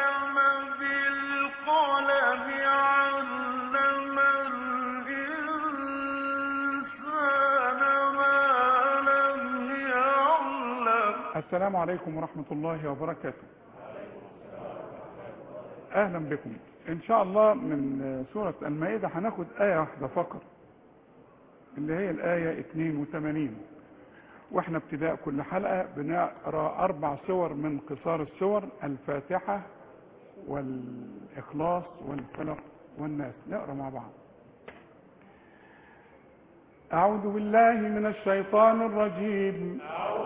بالقلم علم الإنسان ما لم يعلم السلام عليكم ورحمة الله وبركاته أهلا بكم إن شاء الله من سورة المائدة هناخد آية واحدة فقط اللي هي الآية 82 واحنا ابتداء كل حلقة بنقرأ أربع سور من قصار السور الفاتحة والإخلاص والفلق والناس نقرأ مع بعض أعوذ بالله من الشيطان الرجيم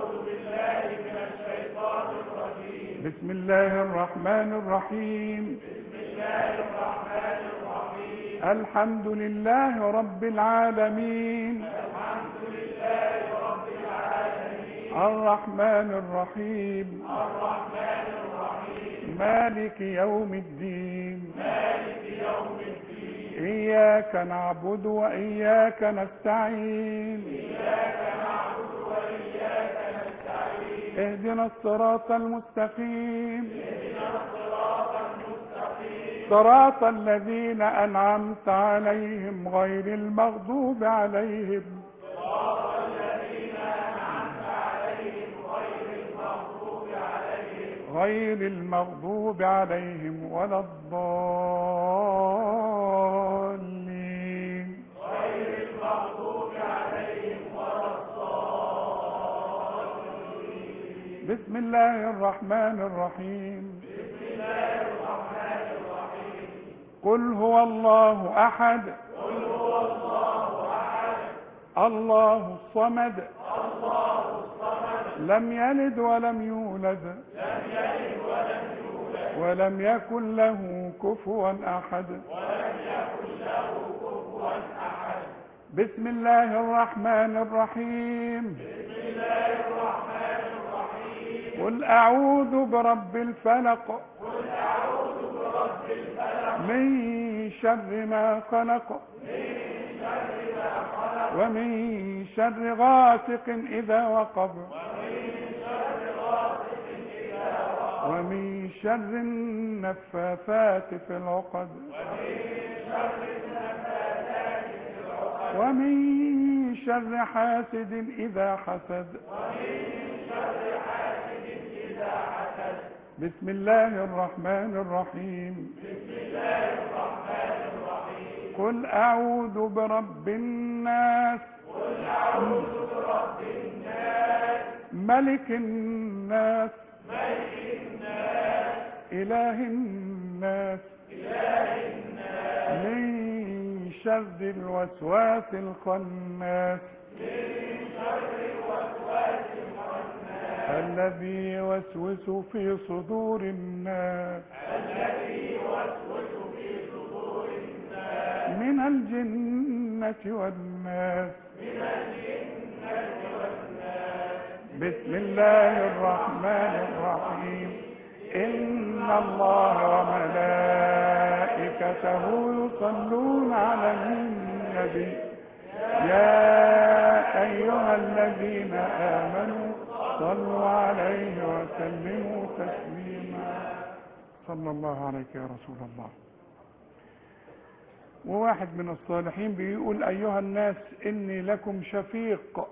بسم الله الرحمن الرحيم بسم الله الرحمن الرحيم الحمد لله رب العالمين الحمد لله رب العالمين الرحمن الرحيم الرحمن الرحيم مالك يوم الدين مالك يوم الدين إياك نعبد وإياك نستعين اهدنا الصراط المستقيم صراط الذين أنعمت عليهم غير المغضوب عليهم غير المغضوب عليهم ولا الضالين بسم الله الرحمن الرحيم بسم الله الرحمن الرحيم قل هو الله احد قل هو الله احد الله الصمد الله الصمد لم يلد ولم يولد لم يلد ولم يولد ولم يكن له كفوا احد ولم يكن له كفوا احد بسم الله الرحمن الرحيم قل أعوذ برب الفلق قل أعوذ برب الفلق من شر ما خلق من شر ما خلق ومن شر غاسق إذا وقب ومن شر غاسق إذا وقب ومن شر النفاثات في العقد ومن شر النفاثات في العقد ومن شر حاسد إذا حسد بسم الله الرحمن الرحيم بسم الله الرحمن الرحيم قل أعوذ برب الناس قل أعوذ برب الناس ملك الناس ملك الناس إله الناس إله الناس من شر الوسواس الخناس الذي يوسوس في صدور الناس الذي يوسوس في صدور الناس من الجنة والناس من الجنة والناس بسم الله الرحمن الرحيم إن الله وملائكته يصلون على النبي يا أيها الذين آمنوا صلوا عليه وسلموا تسليما صلى الله عليك يا رسول الله وواحد من الصالحين بيقول أيها الناس إني لكم شفيق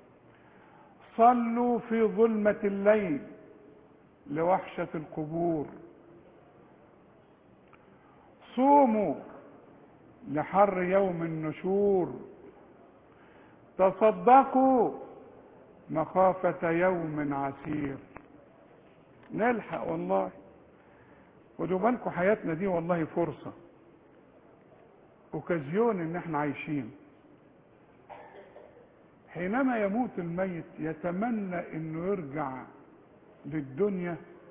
صلوا في ظلمة الليل لوحشة القبور صوموا لحر يوم النشور تصدقوا مخافة يوم عسير نلحق والله خدوا بالكم حياتنا دي والله فرصة اوكازيون ان احنا عايشين حينما يموت الميت يتمنى انه يرجع للدنيا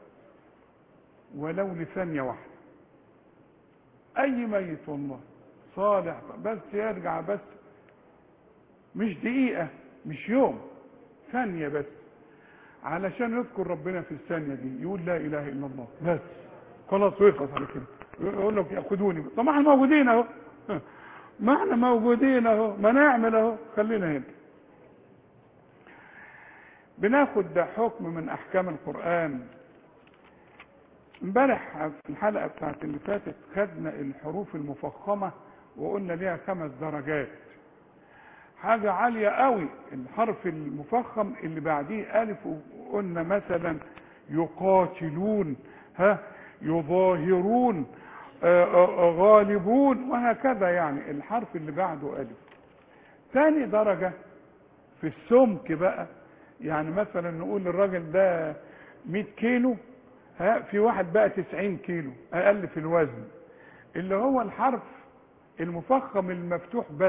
ولو لثانية واحدة اي ميت والله صالح بس يرجع بس مش دقيقة مش يوم ثانية بس علشان يذكر ربنا في الثانية دي يقول لا إله إلا الله بس خلاص ويخلص على كده يقول لك ياخدوني طب ما احنا موجودين اهو ما احنا موجودين اهو ما نعمل اهو خلينا هنا بناخد ده حكم من احكام القرآن امبارح في الحلقة بتاعت اللي فاتت خدنا الحروف المفخمة وقلنا ليها خمس درجات حاجة عالية قوي الحرف المفخم اللي بعديه ألف وقلنا مثلا يقاتلون ها يظاهرون آه، آه، غالبون وهكذا يعني الحرف اللي بعده ألف تاني درجة في السمك بقى يعني مثلا نقول الراجل ده 100 كيلو ها في واحد بقى 90 كيلو اقل في الوزن اللي هو الحرف المفخم المفتوح بس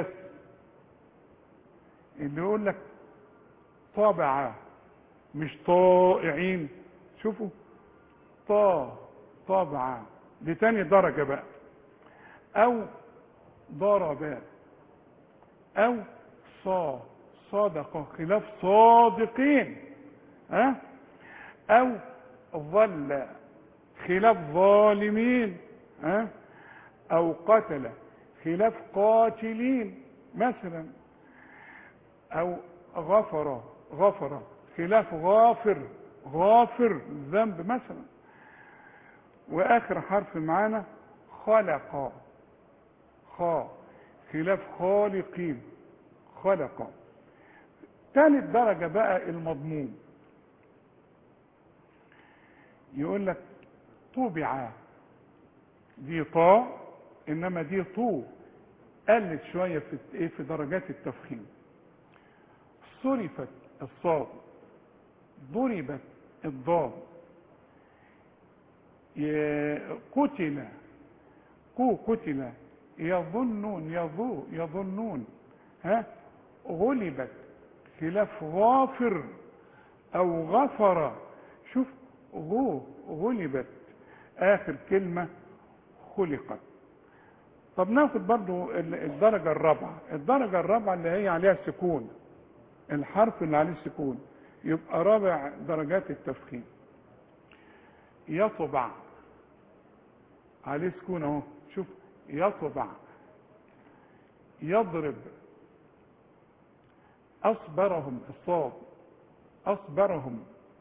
اللي يقول لك طابعة مش طائعين شوفوا طا طابعة دي تاني درجة بقى او ضربا او صا صادقة خلاف صادقين ها او ظل خلاف ظالمين ها او قتل خلاف قاتلين مثلا او غفر غفر خلاف غافر غافر ذنب مثلا واخر حرف معانا خلق خا خلاف خالقين خلق ثالث درجة بقى المضمون يقول لك طبع دي طاء انما دي طو قلت شوية في ايه في درجات التفخيم صرفت الصاد ضربت الضاد ي- قتل قو قتل يظنون يظو يظنون ها غلبت خلاف غافر او غفر شوف غو غلبت اخر كلمة خلقت طب ناخد برضو ال- الدرجة الرابعة الدرجة الرابعة اللي هي عليها سكون الحرف اللي عليه سكون يبقى رابع درجات التفخيم يطبع عليه سكون اهو شوف يطبع يضرب اصبرهم الصاد اصبرهم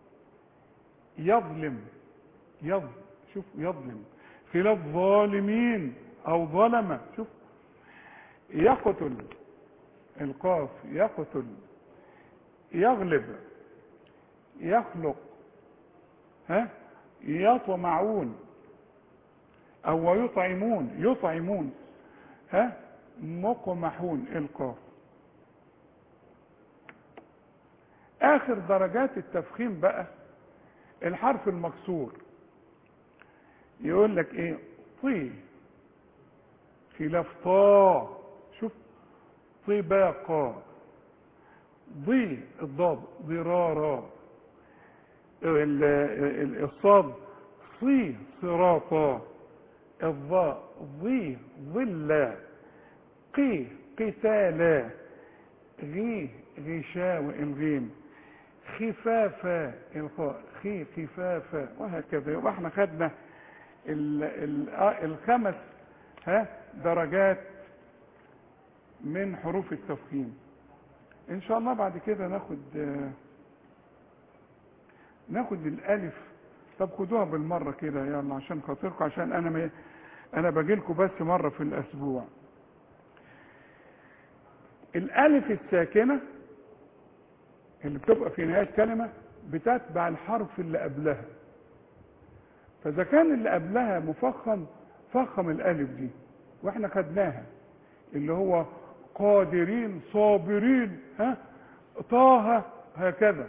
يظلم يظ شوف يظلم خلاف ظالمين او ظلمة شوف يقتل القاف يقتل يغلب يخلق ها يطمعون او يطعمون يطعمون ها مقمحون القاف اخر درجات التفخيم بقى الحرف المكسور يقول لك ايه طي خلاف طا شوف طباقا ضي الضاد ضرارا ال- ال- الصاد صي صراطا الضاء ضي ظلا قي قتالا غي غشاوة الغيم خفافا الخاء خي خفافا وهكذا يبقى احنا خدنا ال ال آه الخمس ها درجات من حروف التفخيم ان شاء الله بعد كده ناخد آه، ناخد الالف طب خدوها بالمره كده يلا عشان خاطركم عشان انا ما انا باجي لكم بس مره في الاسبوع الالف الساكنه اللي بتبقى في نهايه كلمه بتتبع الحرف اللي قبلها فاذا كان اللي قبلها مفخم فخم الالف دي واحنا خدناها اللي هو قادرين صابرين ها طه هكذا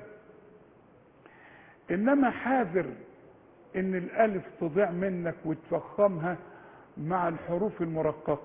انما حاذر ان الالف تضيع منك وتفخمها مع الحروف المرققه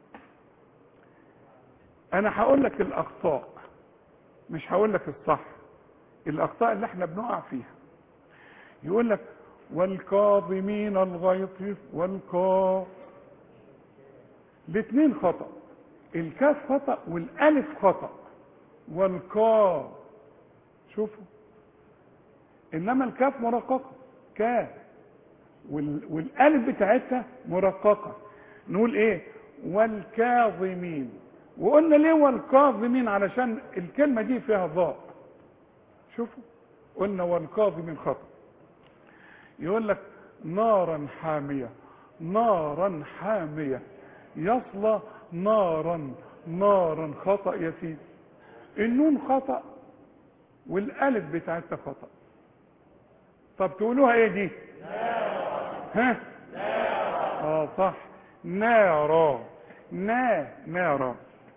انا هقول لك الاخطاء مش هقول لك الصح الاخطاء اللي احنا بنقع فيها يقول لك والكاظمين الغيظ والكا الاثنين خطأ الكاف خطأ والالف خطأ والكا شوفوا انما الكاف مرققة كاف وال... والالف بتاعتها مرققة نقول ايه والكاظمين وقلنا ليه والكاظمين علشان الكلمة دي فيها ضاء شوفوا قلنا والكاظمين خطأ يقول لك نارا حامية نارا حامية يصلى نارا نارا خطأ يا سيدي النون خطأ والالف بتاعتها خطأ طب تقولوها ايه دي ها اه صح نارا نا نارا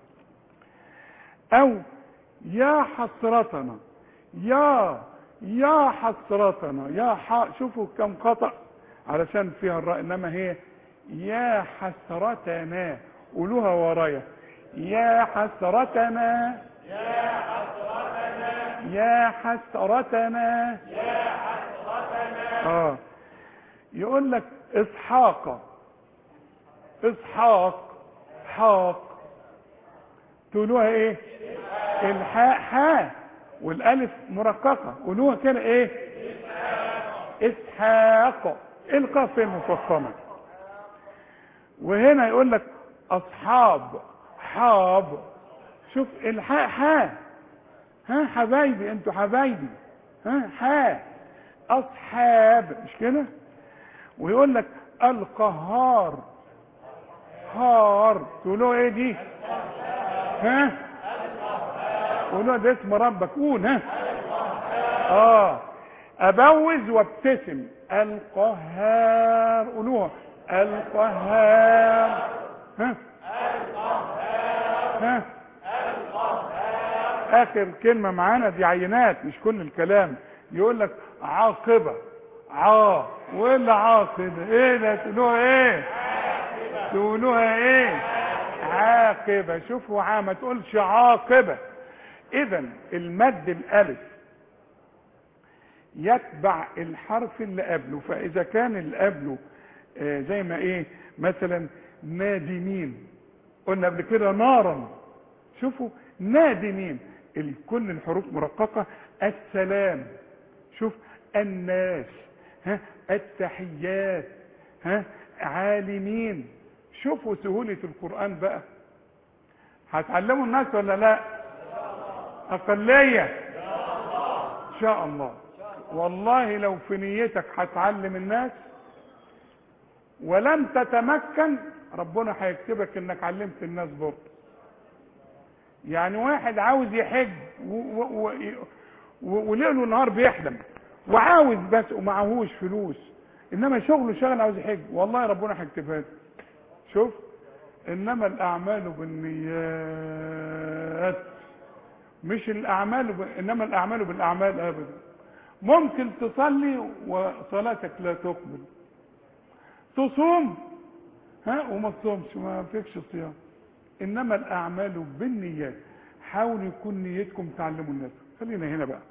او يا حسرتنا يا يا حسرتنا يا ح... شوفوا كم خطأ علشان فيها الراء انما هي يا حسرتنا قولوها ورايا يا حسرتنا يا حسرتنا يا حسرتنا اه يقول لك اسحاق اسحاق حاق تقولوها ايه الحاء حاء والالف مرققه قولوها كده ايه اسحاق القاف المفخمه وهنا يقول لك اصحاب حاب شوف الحاء حاء ها حبايبي انتوا حبايبي ها حاء اصحاب مش كده ويقول لك القهار هار تقولوا ايه دي ها قولوا ده اسم ربك قول ها اه ابوز وابتسم القهار قولوها القهار ها ها اخر كلمة معانا دي عينات مش كل الكلام يقول لك عاقبة عا وايه اللي عاقبة ايه ده تقولوها ايه تقولوها ايه عاقبة شوفوا عا ما تقولش عاقبة اذا المد الالف يتبع الحرف اللي قبله فاذا كان اللي قبله آه زي ما ايه مثلا نادمين قلنا قبل كده نارا شوفوا نادمين كل الحروف مرققة السلام شوف الناس ها التحيات ها عالمين شوفوا سهولة القرآن بقى هتعلموا الناس ولا لا أقلية إن شاء الله والله لو في نيتك هتعلم الناس ولم تتمكن ربنا هيكتبك انك علمت الناس برضه يعني واحد عاوز يحج وليله نهار بيحلم وعاوز بس ومعهوش فلوس انما شغله شغل عاوز يحج والله ربنا هيكتبها له شوف انما الاعمال بالنيات مش الاعمال ب... انما الاعمال بالاعمال ابدا ممكن تصلي وصلاتك لا تقبل تصوم ها وما تصومش ما فيكش صيام انما الاعمال بالنيات حاولوا يكون نيتكم تعلموا الناس خلينا هنا بقى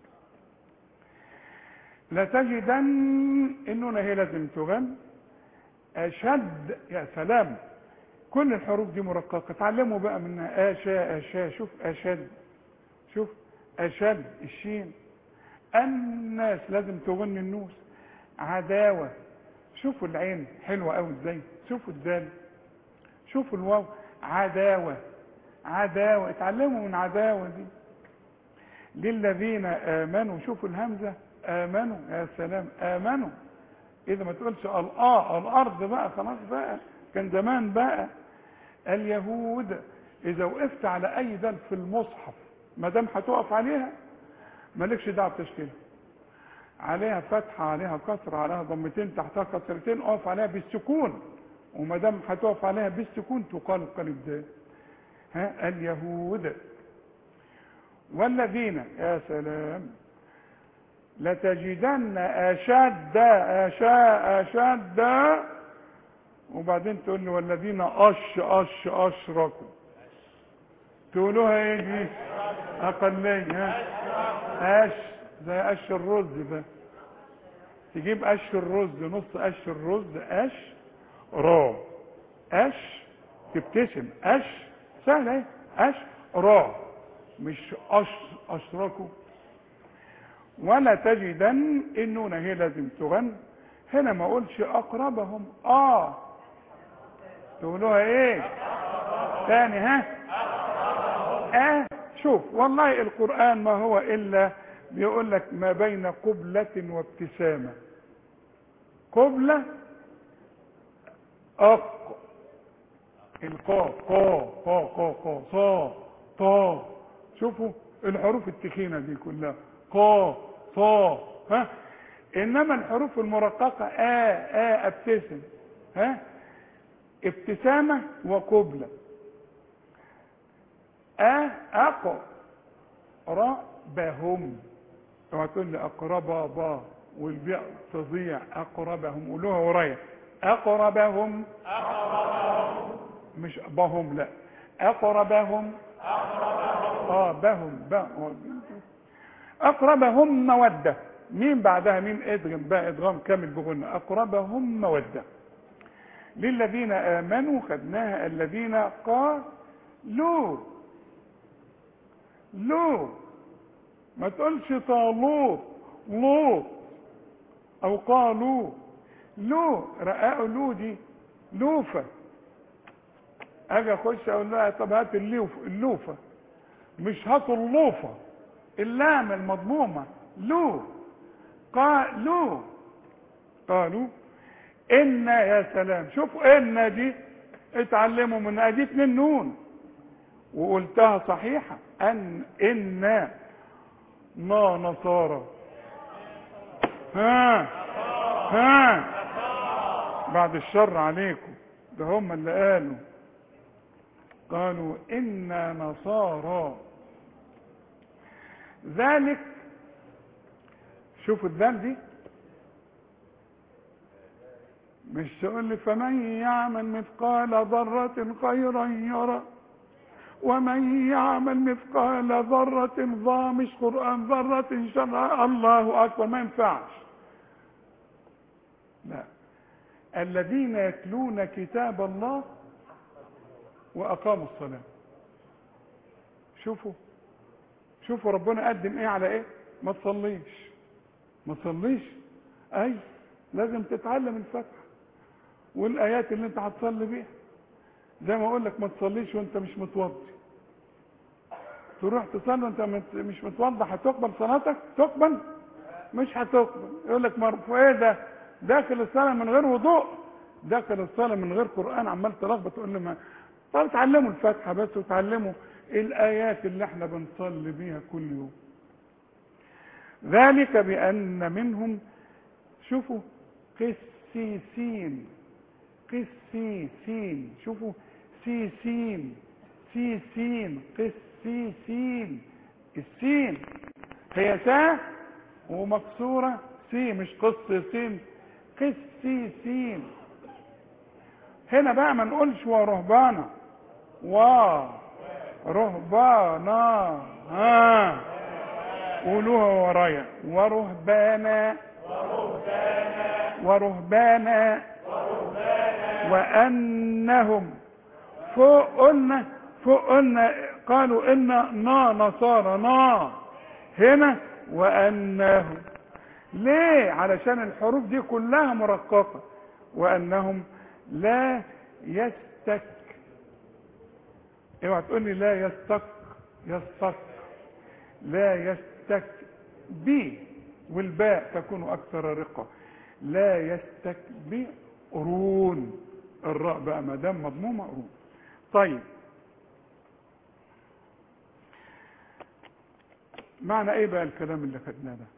لتجدن اننا هي لازم تغن اشد يا سلام كل الحروف دي مرققه تعلموا بقى منها اشا اشا شوف اشد شوف اشد الشين الناس لازم تغن النوس عداوه شوفوا العين حلوه قوي ازاي شوفوا الدال شوفوا الواو عداوه عداوه اتعلموا من عداوه دي للذين امنوا شوفوا الهمزه امنوا يا سلام امنوا اذا ما تقولش الاه الارض بقى خلاص بقى كان زمان بقى اليهود اذا وقفت على اي دال في المصحف ما دام هتقف عليها مالكش دعوه بتشكيلها عليها فتحه عليها كسره عليها ضمتين تحتها كسرتين اقف عليها بالسكون وما دام هتقف عليها بالسكون تقال قلب ده ها اليهود والذين يا سلام لتجدن اشد اشا اشد وبعدين تقول لي والذين اش اش اشركوا تقولوها ايه دي اقليه ها اش زي قش الرز ده تجيب قش الرز نص قش الرز قش را قش تبتسم قش سهل اهي قش را مش أش اشركوا ولا تجدن النون هي لازم تغن هنا ما اقولش اقربهم اه تقولوها ايه تاني ها اه شوف والله القرآن ما هو الا بيقول لك ما بين قبلة وابتسامة قبلة أق القاف قا قا قا قا صا طا شوفوا الحروف التخينة دي كلها قا صا ها انما الحروف المرققة آ آ ابتسم ها ابتسامة وقبلة آ أق ربهم اوعى تقول لي أقربا با والبيع تضيع أقربهم قولوها ورايا أقربهم مش بهم لا أقربهم اه بهم بهم أقربهم مودة مين بعدها مين ادغم بقى ادغام كامل بغنى أقربهم مودة للذين آمنوا خدناها الذين قالوا لو ما تقولش طالوت لوط او قالوا لو رقاقوا لو دي لوفة اجي اخش اقول لها طب هات اللوف اللوفة مش هاتوا اللوفة اللام المضمومة لو قالوا قالوا ان يا سلام شوفوا ان دي اتعلموا من ادي اتنين نون وقلتها صحيحة ان ان ما نصارى ها ها بعد الشر عليكم ده هم اللي قالوا قالوا إنا نصارى ذلك شوفوا الذال دي مش تقول لي فمن يعمل مثقال ذرة خيرا يرى ومن يعمل مثقال ذرة ضا مش قرآن ذرة شرا الله أكبر ما ينفعش لا الذين يتلون كتاب الله وأقاموا الصلاة شوفوا شوفوا ربنا قدم ايه على ايه ما تصليش ما تصليش اي لازم تتعلم الفتح والايات اللي انت هتصلي بيها زي ما اقول لك ما تصليش وانت مش متوضي تروح تصلي وانت مت- مش متوضى هتقبل صلاتك تقبل مش هتقبل يقول لك مرفوع ايه ده داخل الصلاه من غير وضوء داخل الصلاه من غير قران عمال تلخبط تقول له ما طب اتعلموا الفاتحه بس وتعلموا الايات اللي احنا بنصلي بيها كل يوم ذلك بان منهم شوفوا قسيسين قسيسين شوفوا سيسين سيسين قسيسين السين هي سا ومكسورة سي مش قسيسين قسيسين هنا بقى ما نقولش ورهبانا ورهبانا ها قولوها ورايا ورهبانا ورهبانا وأنهم فوق قلنا فوق قلنا قالوا إن نا نصارى نا هنا وأنهم ليه علشان الحروف دي كلها مرققة وأنهم لا يستك اوعى تقول لي لا يستك يستك لا يستك بي والباء تكون أكثر رقة لا يستكبرون الراء بقى ما دام مضمومة قرون طيب معنى ايه بقى الكلام اللي خدناه ده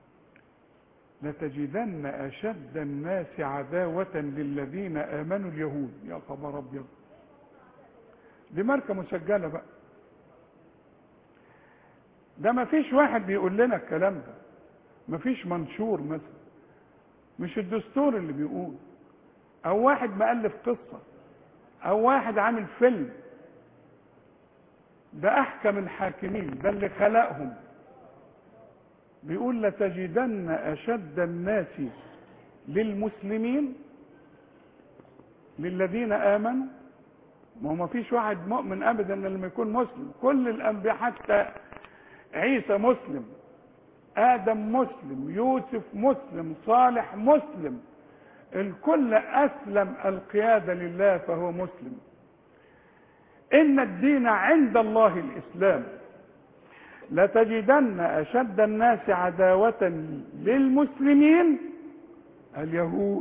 لتجدن اشد الناس عداوة للذين امنوا اليهود يا خبر ابيض دي ماركة مسجلة بقى ده ما فيش واحد بيقول لنا الكلام ده ما فيش منشور مثلا مش الدستور اللي بيقول او واحد مؤلف قصة او واحد عامل فيلم ده احكم الحاكمين ده اللي خلقهم بيقول لتجدن اشد الناس للمسلمين للذين امنوا ما هو ما فيش واحد مؤمن ابدا إلا لما يكون مسلم كل الانبياء حتى عيسى مسلم ادم مسلم يوسف مسلم صالح مسلم الكل اسلم القياده لله فهو مسلم ان الدين عند الله الاسلام لتجدن اشد الناس عداوه للمسلمين اليهود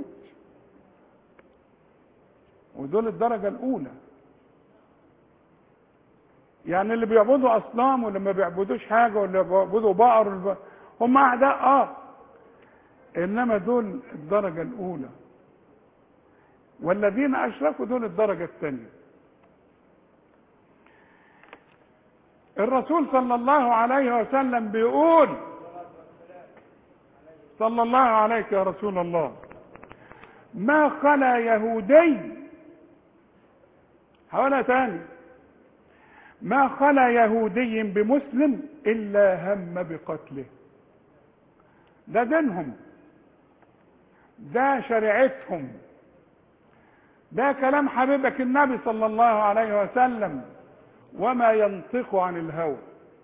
ودول الدرجة الأولى يعني اللي بيعبدوا أصنام واللي ما بيعبدوش حاجة واللي بيعبدوا بقر والب- هم أعداء آه إنما دول الدرجة الأولى والذين أشركوا دول الدرجة الثانية الرسول صلى الله عليه وسلم بيقول صلى الله عليك يا رسول الله ما خلا يهودي هقولها تاني ما خلا يهودي بمسلم الا هم بقتله ده دينهم ده شريعتهم ده كلام حبيبك النبي صلى الله عليه وسلم وما ينطق عن الهوى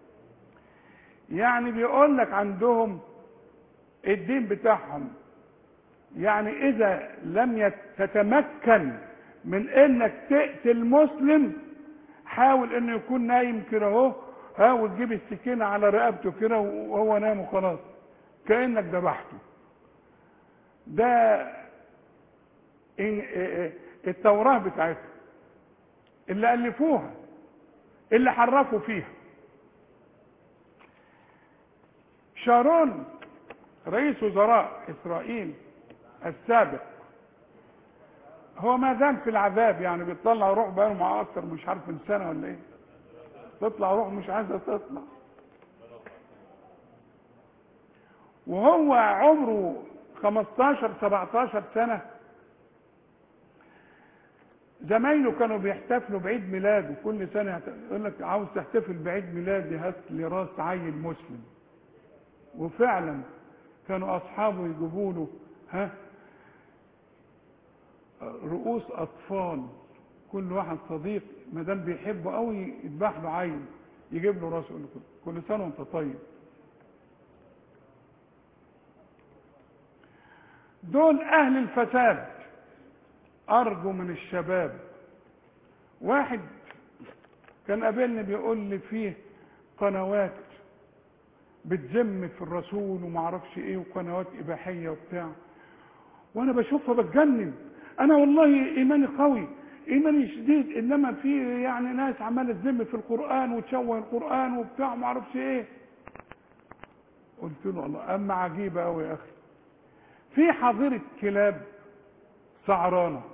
يعني بيقول لك عندهم الدين بتاعهم يعني اذا لم يت- تتمكن من انك تقتل مسلم حاول انه يكون نايم كده اهو ها وتجيب السكينه على رقبته كده وهو نايم وخلاص كانك ذبحته ده إن- إيه- التوراه بتاعتهم اللي الفوها اللي حرفوا فيها شارون رئيس وزراء اسرائيل السابق هو ما زال في العذاب يعني بيطلع روح بقاله معاه اكتر مش عارف من سنه ولا ايه تطلع روح مش عايزه تطلع وهو عمره 15 17 سنه زمايله كانوا بيحتفلوا بعيد ميلاده كل سنه يعت- يقول لك عاوز تحتفل بعيد ميلادي هات لي راس عيل مسلم وفعلا كانوا اصحابه يجيبوا له ها رؤوس اطفال كل واحد صديق ما دام بيحبه قوي يذبح له عيل يجيب له راسه يقول له كل سنه وانت طيب دول اهل الفساد ارجو من الشباب واحد كان قابلني بيقول لي فيه قنوات بتذم في الرسول وما اعرفش ايه وقنوات اباحيه وبتاع وانا بشوفها بتجنن انا والله ايماني قوي ايماني شديد انما في يعني ناس عماله تذم في القران وتشوه القران وبتاع ما اعرفش ايه قلت له الله اما عجيبه قوي يا اخي في حظيره كلاب سعرانه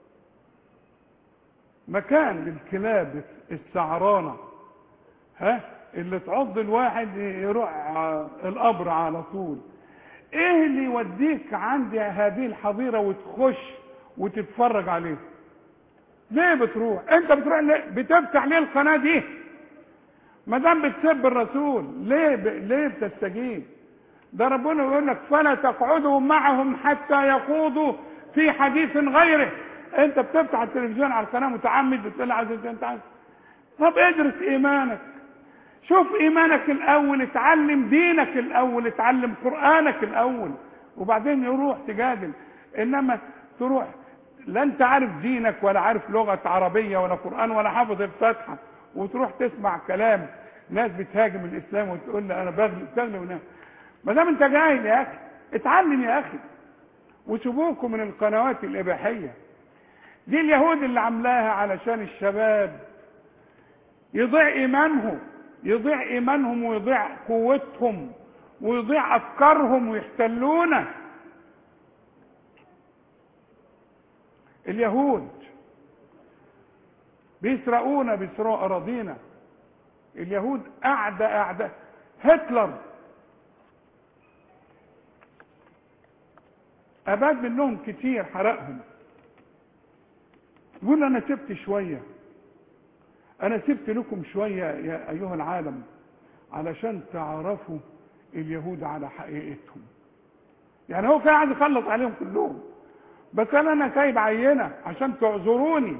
مكان للكلاب السعرانه ها اللي تعض الواحد يروح ع- القبر على طول ايه اللي يوديك عند هذه الحظيره وتخش وتتفرج عليه ليه بتروح انت بتروح ليه؟ بتفتح ليه القناه دي ما دام بتسب الرسول ليه ب... ليه بتستجيب ده ربنا يقول لك فلا تقعدوا معهم حتى يخوضوا في حديث غيره انت بتفتح التلفزيون على القناه متعمد بتقول عايز انت عايز طب ادرس ايمانك شوف ايمانك الاول اتعلم دينك الاول اتعلم قرانك الاول وبعدين يروح تجادل انما تروح لا انت عارف دينك ولا عارف لغه عربيه ولا قران ولا حافظ الفاتحه وتروح تسمع كلام ناس بتهاجم الاسلام وتقول لي انا بغلب بغلب ونعم. ما دام انت جاهل يا اخي اتعلم يا اخي وسيبوكم من القنوات الاباحيه دي اليهود اللي عاملاها علشان الشباب يضيع ايمانهم يضيع ايمانهم ويضيع قوتهم ويضيع افكارهم ويحتلونا اليهود بيسرقونا بيسرقوا اراضينا اليهود اعدى اعداء هتلر اباد منهم كتير حرقهم يقول انا سبت شويه انا سبت لكم شويه يا ايها العالم علشان تعرفوا اليهود على حقيقتهم يعني هو كان عايز يخلص عليهم كلهم بس انا انا سايب عينه عشان تعذروني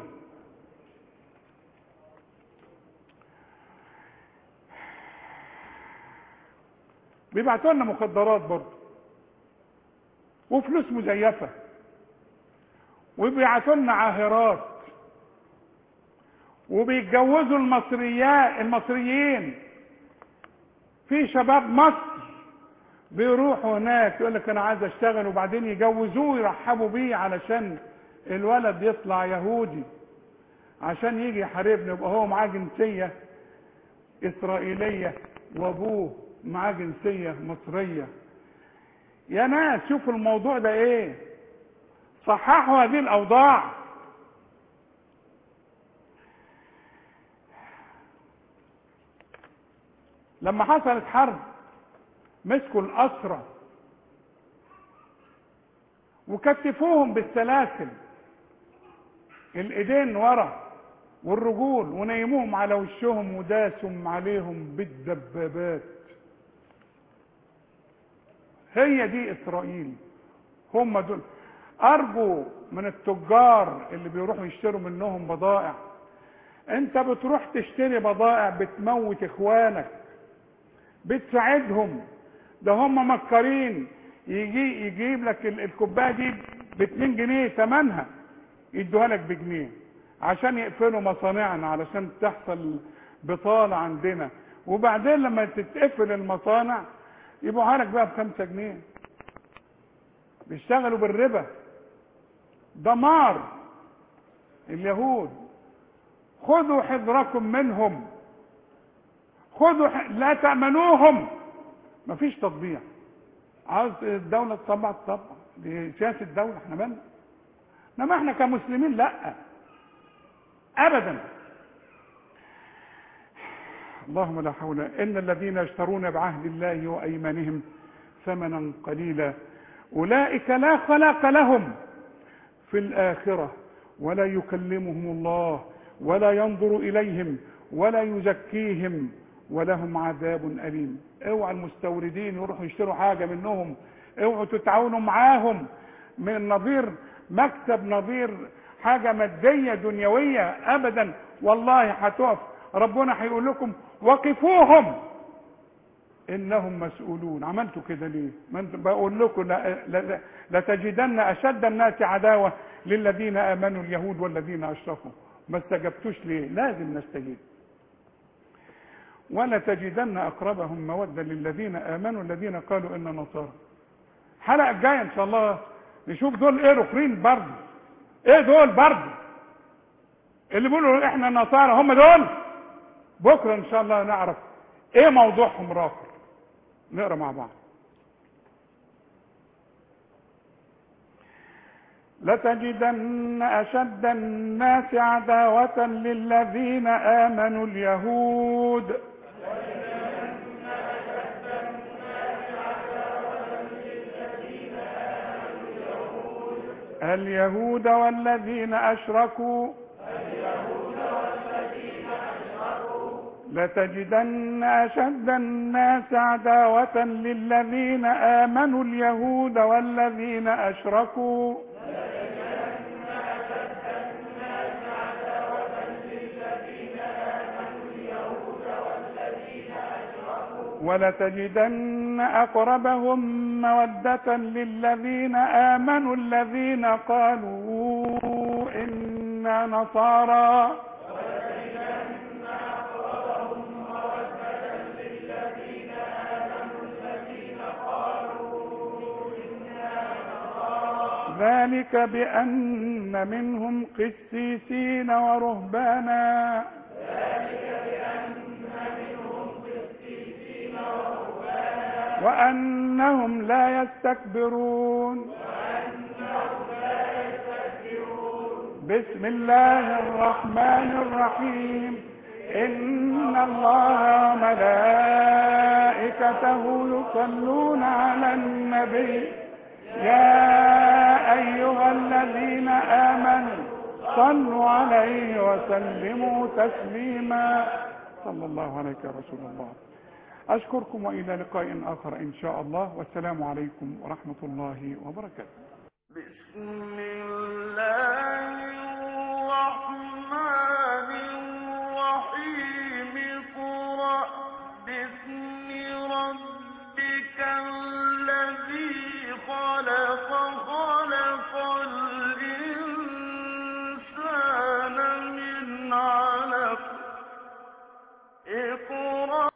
بيبعتوا لنا مخدرات برضه وفلوس مزيفه وبيبعتوا لنا عاهرات وبيتجوزوا المصريات المصريين في شباب مصر بيروحوا هناك يقول لك انا عايز اشتغل وبعدين يجوزوه يرحبوا بيه علشان الولد يطلع يهودي عشان يجي يحاربنا يبقى هو معاه جنسيه اسرائيليه وابوه معاه جنسيه مصريه يا ناس شوفوا الموضوع ده ايه صححوا هذه الاوضاع لما حصلت حرب مسكوا الأسرى وكتفوهم بالسلاسل الايدين ورا والرجول ونيموهم على وشهم وداسهم عليهم بالدبابات هي دي اسرائيل هم دول ارجو من التجار اللي بيروحوا يشتروا منهم بضائع انت بتروح تشتري بضائع بتموت اخوانك بتساعدهم ده هم مكرين يجي يجيب لك ال- الكوبايه دي ب 2 جنيه ثمنها يدوها لك بجنيه عشان يقفلوا مصانعنا علشان تحصل بطاله عندنا وبعدين لما تتقفل المصانع يبيعوها لك بقى بخمسة جنيه بيشتغلوا بالربا دمار اليهود خذوا حذركم منهم خذوا ح... لا تأمنوهم مفيش تطبيع عاوز الدولة تطبع تطبع دي سياسة الدولة احنا مالنا انما احنا كمسلمين لا ابدا اللهم لا حول ان الذين يشترون بعهد الله وايمانهم ثمنا قليلا اولئك لا خلاق لهم في الاخره ولا يكلمهم الله ولا ينظر اليهم ولا يزكيهم ولهم عذاب اليم اوعى المستوردين يروحوا يشتروا حاجه منهم اوعوا تتعاونوا معاهم من نظير مكسب نظير حاجه ماديه دنيويه ابدا والله هتقف ربنا هيقول لكم وقفوهم انهم مسؤولون عملتوا كده ليه ما انت بقول لكم لا- لا- لتجدن اشد الناس عداوه للذين امنوا اليهود والذين اشركوا ما استجبتوش ليه لازم نستجيب ولا تجدن اقربهم موده للذين امنوا الذين قالوا ان نصارى الحلقه الجايه ان شاء الله نشوف دول ايه رخرين برضه ايه دول برضه اللي بيقولوا احنا نصارى هم دول بكره ان شاء الله نعرف ايه موضوعهم راخر نقرا مع بعض لتجدن اشد الناس عداوه للذين امنوا اليهود اليهود والذين اشركوا لتجدن أشد الناس عداوة للذين آمنوا اليهود والذين أشركوا ولتجدن أقربهم مودة للذين آمنوا الذين قالوا إنا نصارى ذلك بأن منهم قسيسين ورهبانا وأنهم لا يستكبرون بسم الله الرحمن الرحيم إن الله وملائكته يصلون على النبي يا أيها الذين آمنوا صلوا عليه وسلموا تسليما صلى الله عليك يا رسول الله أشكركم وإلى لقاء آخر إن شاء الله والسلام عليكم ورحمة الله وبركاته بسم الله